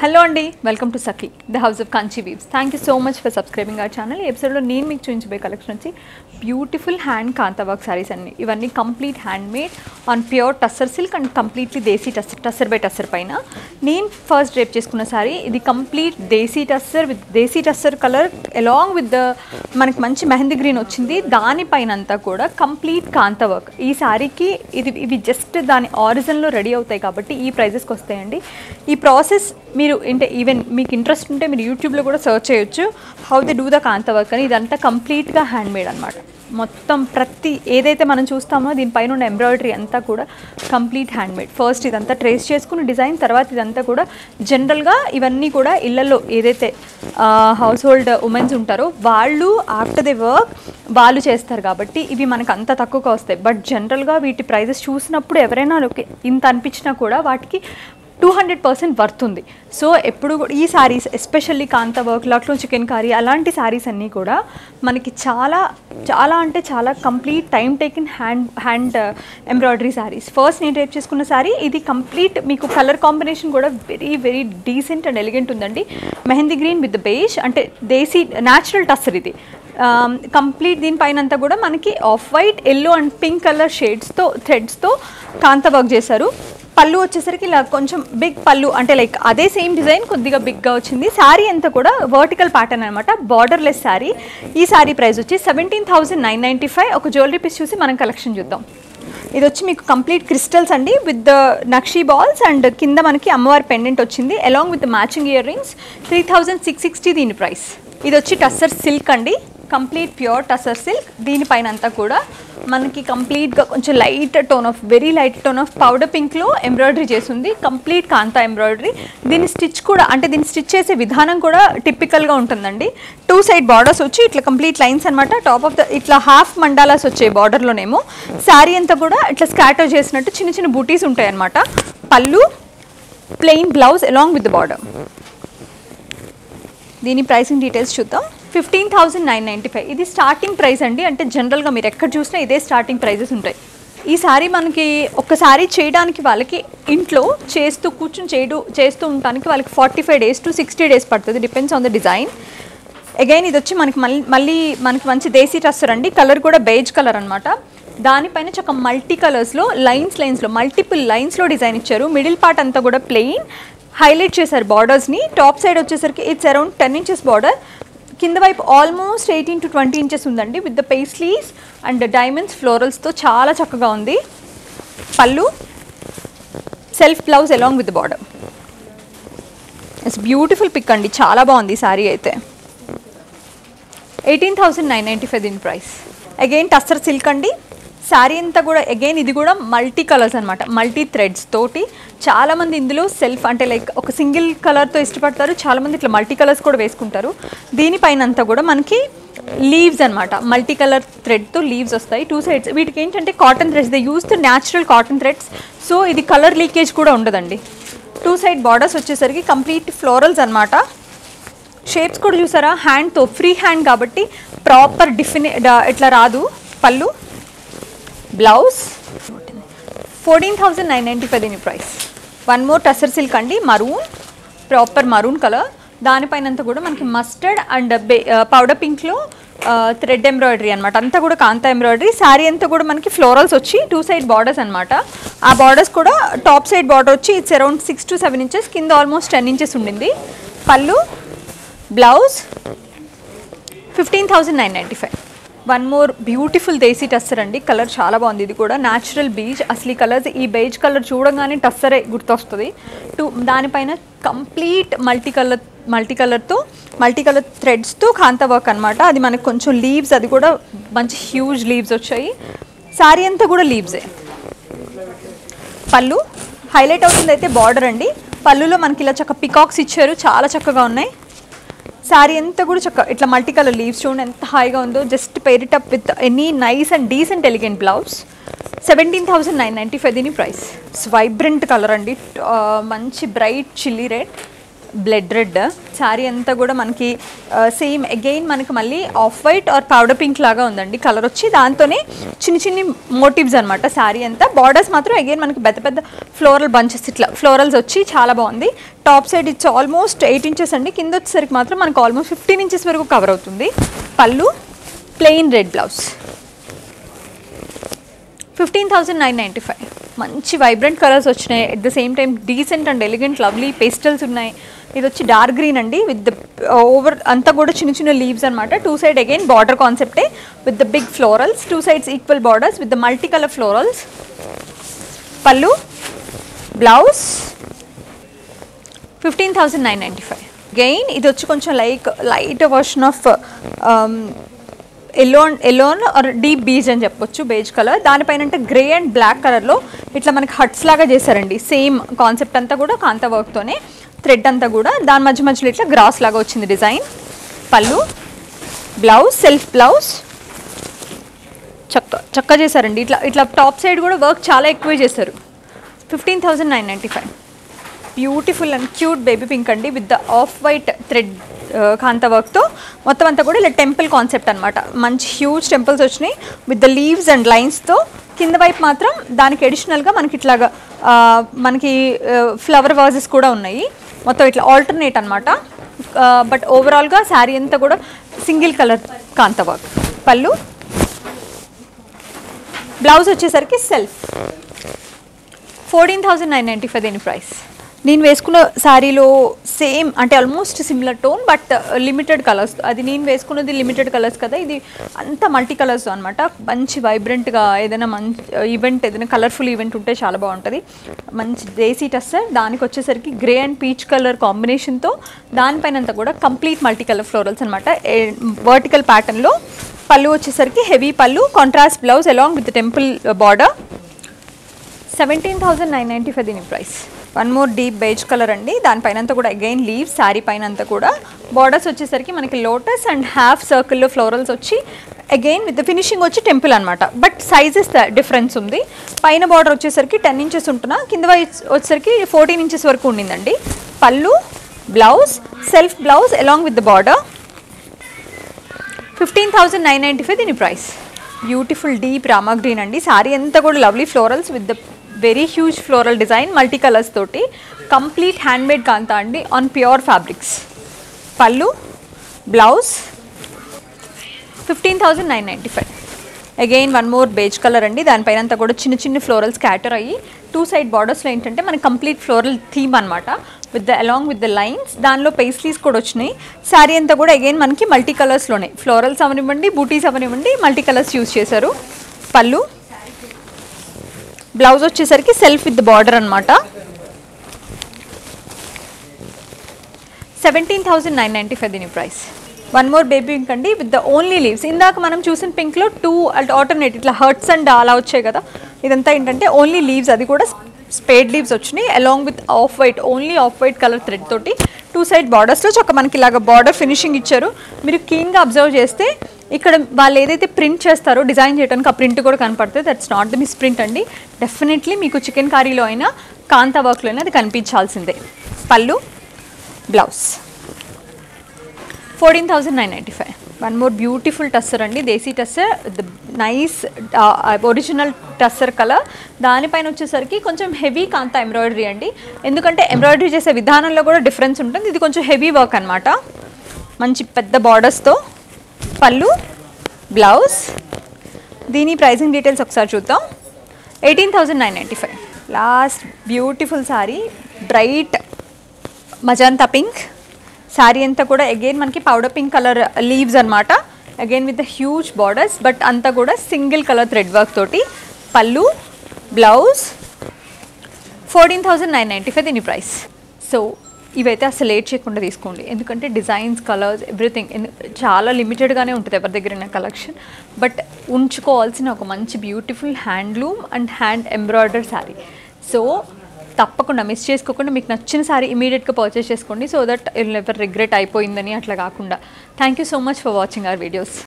hello అండి welcome to Sakhi the house of Kanchi weaves thank you so much for subscribing our channel ఈ ఎపిసోడ్లో నేను మీకు చూపించబోయే కలెక్షన్ వచ్చి beautiful hand kantha work saris అన్ని ఇవన్నీ complete hand made on pure tussar silk and completely desi tussar tussar by tussar పైన నేను ఫస్ట్ డ్రేప్ చేసుకున్న సారీ ఇది complete desi tussar with desi tussar colour along with the మనకి మంచి మెహందీ గ్రీన్ వచ్చింది దానిపైన అంతా కూడా కంప్లీట్ కాంతా వర్క్ ఈ సారీకి ఇది ఇవి జస్ట్ దాని ఆరిజిన్లో రెడీ అవుతాయి కాబట్టి ఈ ప్రైజెస్కి వస్తాయండి ఈ ప్రాసెస్ మీరు అంటే ఈవెన్ మీకు ఇంట్రెస్ట్ ఉంటే మీరు యూట్యూబ్లో కూడా సర్చ్ చేయొచ్చు how they do the kantha work అని ఇదంతా కంప్లీట్గా హ్యాండ్ మేడ్ అనమాట మొత్తం ప్రతి ఏదైతే మనం చూస్తామో దీనిపైన ఉన్న ఎంబ్రాయిడరీ అంతా కూడా కంప్లీట్ హ్యాండ్ మేడ్ ఫస్ట్ ఇదంతా ట్రేస్ చేసుకున్న డిజైన్ తర్వాత ఇదంతా కూడా జనరల్గా ఇవన్నీ కూడా ఇళ్లలో ఏదైతే హౌస్ హోల్డ్ ఉమెన్స్ ఉంటారో వాళ్ళు ఆఫ్టర్ ది వర్క్ వాళ్ళు చేస్తారు కాబట్టి ఇవి మనకు అంత తక్కువగా వస్తాయి బట్ జనరల్గా వీటి ప్రైజెస్ చూసినప్పుడు ఎవరైనా ఓకే ఇంత అనిపించినా కూడా వాటికి టూ హండ్రెడ్ పర్సెంట్ వర్త్ ఉంది సో ఎప్పుడు కూడా ఈ saris especially kantha work Lucknow chikankari అలాంటి శారీస్ అన్నీ కూడా మనకి చాలా చాలా అంటే చాలా complete time taking hand hand embroidery saris first నేను రేపు చేసుకున్న శారీ ఇది కంప్లీట్ మీకు కలర్ కాంబినేషన్ కూడా very very decent and elegant ఉందండి మెహందీ గ్రీన్ విత్ బేష్ అంటే దేశీ న్యాచురల్ టస్సర్ ఇది కంప్లీట్ దీనిపైన అంతా కూడా మనకి off white yellow and pink colour షేడ్స్తో థ్రెడ్స్తో కాంత వర్క్ చేశారు పళ్ళు వచ్చేసరికి ఇలా కొంచెం బిగ్ పళ్ళు అంటే లైక్ అదే సేమ్ డిజైన్ కొద్దిగా బిగ్గా వచ్చింది శారీ అంతా కూడా వర్టికల్ ప్యాటర్న్ అనమాట బార్డర్లెస్ శారీ ఈ శారీ ప్రైస్ వచ్చి seventeen thousand nine ninety five ఒక జ్యువెలరీ పీస్ చూసి మనం కలెక్షన్ చూద్దాం ఇది వచ్చి మీకు కంప్లీట్ క్రిస్టల్స్ అండి with the nakshi balls and కింద మనకి అమ్మవారి పెండెంట్ వచ్చింది along with matching earrings three thousand six sixty దీని ప్రైస్ ఇది వచ్చి టస్సర్ సిల్క్ అండి కంప్లీట్ ప్యూర్ టసర్ సిల్క్ దీనిపైన అంతా కూడా మనకి కంప్లీట్గా కొంచెం light tone of very light tone of powder పింక్లో ఎంబ్రాయిడరీ చేసింది కంప్లీట్ కాంతా ఎంబ్రాయిడరీ దీని స్టిచ్ కూడా అంటే దీన్ని స్టిచ్ చేసే విధానం కూడా టిపికల్గా ఉంటుందండి టూ సైడ్ బార్డర్స్ వచ్చి ఇట్లా కంప్లీట్ లైన్స్ అనమాట టాప్ ఆఫ్ ద ఇట్లా హాఫ్ మండాలాస్ వచ్చాయి బార్డర్లోనేమో శారీ అంతా కూడా ఇట్లా స్కాటర్ చేసినట్టు చిన్న చిన్న బూటీస్ ఉంటాయి అనమాట pallu plain blouse along with border దీని ప్రైసింగ్ డీటెయిల్స్ చూద్దాం fifteen thousand nine ninety five ఇది స్టార్టింగ్ ప్రైస్ అండి అంటే జనరల్గా మీరు ఎక్కడ చూసినా ఇదే స్టార్టింగ్ ప్రైజెస్ ఉంటాయి ఈ సారీ మనకి ఒక్కసారి చేయడానికి వాళ్ళకి ఇంట్లో చేస్తూ కూర్చుని చేయడు చేస్తూ ఉండడానికి వాళ్ళకి forty five days to sixty days పడుతుంది depends on the design again ఇది వచ్చి మనకి మళ్ళీ మళ్ళీ మనకి మంచి దేశీ టస్సర్ అండి కలర్ కూడా బేజ్ కలర్ అనమాట దానిపైన చక్క మల్టీ కలర్స్లో లైన్స్ లైన్స్లో మల్టిపుల్ లైన్స్లో డిజైన్ ఇచ్చారు మిడిల్ పార్ట్ అంతా కూడా ప్లెయిన్ హైలైట్ చేశారు బార్డర్స్ని టాప్ సైడ్ వచ్చేసరికి it's around ten inches border కింద వైపు almost eighteen to twenty inches ఉందండి with the paisleys and diamonds ఫ్లోరల్స్తో చాలా చక్కగా ఉంది pallu self blouse along with border it's beautiful pick అండి చాలా బాగుంది ఈ శారీ అయితే eighteen thousand nine ninety five దీని ప్రైస్ అగైన్ టస్సర్ సిల్క్ అండి శారీ అంతా కూడా అగైన్ ఇది కూడా మల్టీ కలర్స్ అనమాట మల్టీ థ్రెడ్స్ తోటి చాలామంది ఇందులో సెల్ఫ్ అంటే లైక్ ఒక సింగిల్ కలర్తో ఇష్టపడతారు చాలామంది ఇట్లా మల్టీ కలర్స్ కూడా వేసుకుంటారు దీనిపైన అంతా కూడా మనకి లీవ్స్ అనమాట మల్టీ కలర్ థ్రెడ్తో లీవ్స్ వస్తాయి టూ సైడ్స్ వీటికి ఏంటంటే cotton threads they use the natural cotton threads so ఇది కలర్ లీకేజ్ కూడా ఉండదండి టూ సైడ్ బార్డర్స్ వచ్చేసరికి కంప్లీట్ ఫ్లోరల్స్ అనమాట షేప్స్ కూడా చూసారా హ్యాండ్తో ఫ్రీ హ్యాండ్ కాబట్టి ప్రాపర్ డిఫిని ఇట్లా రాదు pallu blouse fourteen thousand nine ninety five దీని price one more tussar silk అండి మరూన్ ప్రాపర్ మరూన్ కలర్ దానిపైనంతా కూడా మనకి మస్టర్డ్ అండ్ బే పౌడర్ పింక్లో థ్రెడ్ ఎంబ్రాయిడరీ అనమాట అంతా కూడా కాంతా ఎంబ్రాయిడరీ శారీ అంతా కూడా మనకి ఫ్లోరల్స్ వచ్చి టూ సైడ్ బార్డర్స్ అనమాట ఆ బార్డర్స్ కూడా టాప్ సైడ్ బార్డర్ వచ్చి it's around six to seven inches కింద ఆల్మోస్ట్ టెన్ ఇంచెస్ ఉండింది pallu blouse fifteen thousand nine ninety five one more beautiful desi tussar అండి కలర్ చాలా బాగుంది ఇది కూడా న్యాచురల్ బీజ్ అసలు ఈ కలర్స్ ఈ బేజ్ కలర్ చూడగానే టస్సరే గుర్తొస్తుంది టూ దానిపైన కంప్లీట్ మల్టీ కలర్ మల్టీ కలర్తో మల్టీ కలర్ థ్రెడ్స్తో కాంతా వర్క్ అనమాట అది మనకు కొంచెం లీవ్స్ అది కూడా మంచి హ్యూజ్ లీవ్స్ వచ్చాయి శారీ అంతా కూడా లీవ్సే పళ్ళు హైలైట్ అవుతుంది అయితే బార్డర్ అండి పళ్ళులో మనకి ఇలా చక్క పికాక్స్ ఇచ్చారు చాలా చక్కగా ఉన్నాయి శారీ అంతా కూడా చక్క ఇట్లా మల్టీ కలర్ లీవ్స్ చూడండి ఎంత హాయిగా ఉందో just pair it up with any nice and decent elegant blouse seventeen thousand nine ninety five దీని ప్రైస్ వైబ్రెంట్ కలర్ అండి ఆ, మంచి bright chilli red blood red sari అంతా కూడా మనకి సేమ్ అగైన్ మనకి మళ్ళీ off white or powder pink లాగా ఉందండి కలర్ వచ్చి దాంతోనే చిన్న చిన్ని మోటివ్స్ అనమాట శారీ అంతా బార్డర్స్ మాత్రం అగైన్ మనకి పెద్ద పెద్ద ఫ్లోరల్ బంచెస్ ఇట్లా ఫ్లోరల్స్ వచ్చి చాలా బాగుంది top side it's almost eight inches అండి కింద వచ్చేసరికి మాత్రం మనకు ఆల్మోస్ట్ ఫిఫ్టీన్ ఇంచెస్ వరకు కవర్ అవుతుంది pallu plain red blouse fifteen thousand nine ninety five మంచి వైబ్రెంట్ కలర్స్ వచ్చినాయి at the same time decent and elegant lovely pastels ఉన్నాయి ఇది వచ్చి డార్క్ గ్రీన్ అండి విత్ ద ఓవర్ అంతా కూడా చిన్న చిన్న లీవ్స్ అనమాట టూ సైడ్ అగైన్ బార్డర్ కాన్సెప్టే with the big florals two sides equal borders with the multi colour florals pallu blouse fifteen thousand nine ninety five again ఇది వచ్చి కొంచెం like light version of yellow ఎల్లోన్ ఆర్ డీప్ బీజ్ అని చెప్పొచ్చు beige colour దానిపైన అంటే grey and black కలర్లో ఇట్లా మనకి హట్స్ లాగా చేశారండి సేమ్ కాన్సెప్ట్ అంతా కూడా కాంతా వర్క్తోనే థ్రెడ్ అంతా కూడా దాని మధ్య మధ్యలో ఇట్లా గ్రాస్ లాగా వచ్చింది డిజైన్ పళ్ళు బ్లౌజ్ సెల్ఫ్ బ్లౌజ్ చక్క చక్క చేశారండి ఇట్లా ఇట్లా టాప్ సైడ్ కూడా వర్క్ చాలా ఎక్కువే చేశారు fifteen thousand nine ninety five beautiful and cute baby pink అండి with the off white thread kantha వర్క్తో మొత్తం అంతా కూడా ఇలా టెంపుల్ కాన్సెప్ట్ అనమాట మంచి హ్యూజ్ టెంపుల్స్ వచ్చినాయి విత్ ద లీవ్స్ అండ్ లైన్స్తో కింద వైపు మాత్రం దానికి అడిషనల్గా మనకి ఇట్లాగా ఆ, మనకి ఫ్లవర్ వాజెస్ కూడా ఉన్నాయి మొత్తం ఇట్లా ఆల్టర్నేట్ అనమాట బట్ ఓవరాల్గా శారీ అంతా కూడా సింగిల్ కలర్ కాంత వర్క్ పళ్ళు బ్లౌజ్ వచ్చేసరికి self fourteen thousand nine ninety five దీని ప్రైస్ నేను వేసుకున్న శారీలో సేమ్ అంటే almost similar tone but limited colours అది నేను వేసుకున్నది లిమిటెడ్ కలర్స్ కదా ఇది అంత మల్టీ కలర్స్ అనమాట మంచి వైబ్రెంట్గా ఏదైనా మంచి ఈవెంట్ ఏదైనా కలర్ఫుల్ ఈవెంట్ ఉంటే చాలా బాగుంటుంది మంచి దేశీ టస్సర్ దానికి వచ్చేసరికి గ్రే అండ్ పీచ్ కలర్ కాంబినేషన్తో దానిపైన అంతా కూడా కంప్లీట్ మల్టీ కలర్ ఫ్లోరల్స్ అనమాట వర్టికల్ ప్యాటర్న్లో పళ్ళు వచ్చేసరికి హెవీ పళ్ళు contrast blouse along with temple border seventeen thousand nine ninety five దీని price one more deep beige colour అండి దానిపైన అంతా కూడా అగైన్ లీవ్స్ శారీ పైన అంతా కూడా బార్డర్స్ వచ్చేసరికి మనకి లోటస్ అండ్ హాఫ్ సర్కిల్లో ఫ్లోరల్స్ వచ్చి అగైన్ విత్ ఫినిషింగ్ వచ్చి టెంపుల్ అనమాట బట్ సైజెస్ డిఫరెన్స్ ఉంది పైన బార్డర్ వచ్చేసరికి టెన్ ఇంచెస్ ఉంటున్నా కింద వైపు వచ్చేసరికి ఫోర్టీన్ ఇంచెస్ వరకు ఉండిందండి పళ్ళు blouse self blouse along with the border fifteen thousand nine ninety five దీని price beautiful deep Rama green అండి సారీ అంతా కూడా lovely florals with the very huge floral design multi colours తోటి కంప్లీట్ హ్యాండ్మేడ్ కాంతా అండి ఆన్ ప్యూర్ ఫ్యాబ్రిక్స్ పళ్ళు blouse fifteen thousand nine ninety five again one more beige colour అండి దానిపైన అంతా కూడా చిన్న చిన్న ఫ్లోరల్ స్కాటర్ అయ్యి టూ సైడ్ బార్డర్స్లో ఏంటంటే మనకి కంప్లీట్ ఫ్లోరల్ థీమ్ అనమాట with the along with the lines దానిలో పేస్లీస్ కూడా వచ్చినాయి శారీ అంతా కూడా అగైన్ మనకి మల్టీ కలర్స్లోనే ఫ్లోరల్స్ అవనివ్వండి బూటీస్ అవనివ్వండి మల్టీ కలర్స్ యూస్ చేశారు పళ్ళు బ్లౌజ్ వచ్చేసరికి సెల్ఫ్ విత్ బార్డర్ అనమాట seventeen thousand nine ninety five దీని price one more baby pink అండి విత్ ద ఓన్లీ లీవ్స్ ఇందాక మనం చూసిన పింక్లో టూ ఆల్టర్నేట్ ఇట్లా హర్ట్స్ అండ్ అలా వచ్చాయి కదా ఇదంతా ఏంటంటే ఓన్లీ లీవ్స్ అది కూడా స్పేడ్ లీవ్స్ వచ్చినాయి along with off white only off white colour thread తోటి టూ సైడ్ బార్డర్స్లో చక్క మనకి ఇలాగ బార్డర్ ఫినిషింగ్ ఇచ్చారు మీరు కీన్గా అబ్జర్వ్ చేస్తే ఇక్కడ వాళ్ళు ఏదైతే ప్రింట్ చేస్తారో డిజైన్ చేయడానికి ఆ ప్రింట్ కూడా కనపడుతుంది that's not the misprint అండి డెఫినెట్లీ మీకు చికెన్ కర్రీలో అయినా కాంతా వర్క్లో అయినా అది కనిపించాల్సిందే పళ్ళు blouse fourteen thousand nine ninety five one more beautiful tussar అండి desi tussar the nice original tussar colour దానిపైన వచ్చేసరికి కొంచెం హెవీ కాంతా ఎంబ్రాయిడరీ అండి ఎందుకంటే ఎంబ్రాయిడరీ చేసే విధానంలో కూడా డిఫరెన్స్ ఉంటుంది ఇది కొంచెం హెవీ వర్క్ అనమాట మంచి పెద్ద బార్డర్స్తో పళ్ళు బ్లౌజ్ దీని ప్రైసింగ్ డీటెయిల్స్ ఒకసారి చూద్దాం eighteen thousand nine ninety five last beautiful sari bright magenta pink sari అంతా కూడా అగైన్ మనకి పౌడర్ పింక్ కలర్ లీవ్స్ అనమాట again with the huge borders but అంతా కూడా సింగిల్ కలర్ థ్రెడ్ వర్క్ తోటి పళ్ళు blouse fourteen thousand nine ninety five దీని price so ఇవైతే అసలు లేట్ చేయకుండా తీసుకోండి ఎందుకంటే డిజైన్స్ కలర్స్ ఎవ్రీథింగ్ చాలా లిమిటెడ్గానే ఉంటుంది ఎవరి దగ్గర కలెక్షన్ బట్ ఉంచుకోవాల్సిన ఒక మంచి beautiful handloom and hand embroider sari so తప్పకుండా మిస్ చేసుకోకుండా మీకు నచ్చిన సారీ ఇమీడియట్గా పర్చేస్ చేసుకోండి సో దట్ ఎవర్ రిగ్రెట్ అయిపోయిందని అట్లా కాకుండా thank you so much for watching our videos